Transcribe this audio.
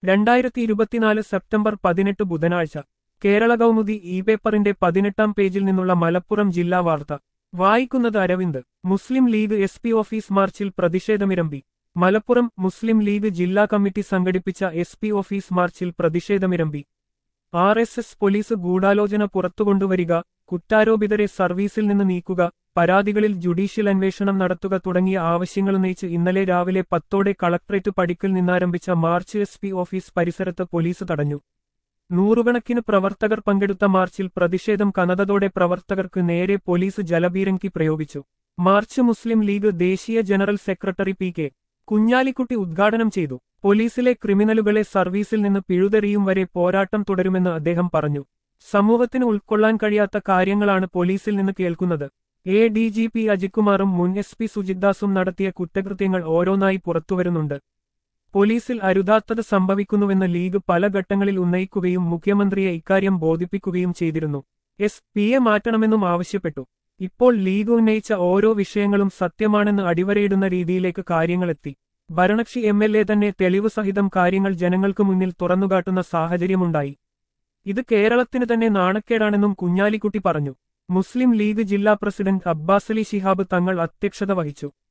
രണ്ടായിരത്തി ഇരുപത്തിനാല് സെപ്റ്റംബർ പതിനെട്ട് ബുധനാഴ്ച കേരള കൗമുദി ഇ പേപ്പറിന്റെ പതിനെട്ടാം പേജിൽ നിന്നുള്ള മലപ്പുറം ജില്ലാ വാർത്ത വായിക്കുന്നത് Aravind Muslim League S P office മാർച്ചിൽ പ്രതിഷേധമിരമ്പി മലപ്പുറം മുസ്ലിം ലീഗ് ജില്ലാ കമ്മിറ്റി സംഘടിപ്പിച്ച എസ് പി ഓഫീസ് മാർച്ചിൽ പ്രതിഷേധമിരമ്പി ആർ എസ് എസ് പോലീസ് ഗൂഢാലോചന പുറത്തുകൊണ്ടുവരിക കുറ്റാരോപിതരെ സർവീസിൽ നിന്ന് നീക്കുക പരാതികളിൽ ജുഡീഷ്യൽ അന്വേഷണം നടത്തുക തുടങ്ങിയ ആവശ്യങ്ങൾ ഉന്നയിച്ച് ഇന്നലെ രാവിലെ പത്തോടെ കളക്ടറേറ്റ് പടിക്കൽ നിന്നാരംഭിച്ച മാർച്ച് എസ് പി ഓഫീസ് പരിസരത്ത് പോലീസ് തടഞ്ഞു നൂറുകണക്കിന് പ്രവർത്തകർ പങ്കെടുത്ത മാർച്ചിൽ പ്രതിഷേധം കനതതോടെ പ്രവർത്തകർക്ക് നേരെ പോലീസ് ജലബീരങ്കി പ്രയോഗിച്ചു മാർച്ച് മുസ്ലിം ലീഗ് ദേശീയ general secretary P K Kunhalikutty ഉദ്ഘാടനം ചെയ്തു പോലീസിലെ ക്രിമിനലുകളെ സർവീസിൽ നിന്ന് പിഴുതെറിയും വരെ പോരാട്ടം തുടരുമെന്ന് അദ്ദേഹം പറഞ്ഞു സമൂഹത്തിന് ഉൾക്കൊള്ളാൻ കഴിയാത്ത കാര്യങ്ങളാണ് പോലീസിൽ നിന്ന് കേൾക്കുന്നത് എ ഡി ജി പി അജിത്കുമാറും മുൻ എസ് പി സുജിത്ദാസും നടത്തിയ കുറ്റകൃത്യങ്ങൾ ഓരോന്നായി പുറത്തുവരുന്നുണ്ട് പോലീസിൽ അരുതാത്തത് സംഭവിക്കുന്നുവെന്ന് ലീഗ് പല ഘട്ടങ്ങളിൽ ഉന്നയിക്കുകയും മുഖ്യമന്ത്രിയെ ഇക്കാര്യം ബോധിപ്പിക്കുകയും ചെയ്തിരുന്നു എസ് പിയെ മാറ്റണമെന്നും ആവശ്യപ്പെട്ടു ഇപ്പോൾ ലീഗ് ഉന്നയിച്ച ഓരോ വിഷയങ്ങളും സത്യമാണെന്ന് അടിവരയിടുന്ന രീതിയിലേക്ക് കാര്യങ്ങളെത്തി ഭരണകക്ഷി എം എൽ എ തന്നെ തെളിവ് സഹിതം കാര്യങ്ങൾ ജനങ്ങൾക്ക് മുന്നിൽ തുറന്നുകാട്ടുന്ന സാഹചര്യമുണ്ടായി ഇത് കേരളത്തിന് തന്നെ നാണക്കേടാണെന്നും കുഞ്ഞാലിക്കുട്ടി പറഞ്ഞു മുസ്ലിം ലീഗ് ജില്ലാ പ്രസിഡന്റ് അബ്ബാസലി ശിഹാബ് തങ്ങൾ അധ്യക്ഷത വഹിച്ചു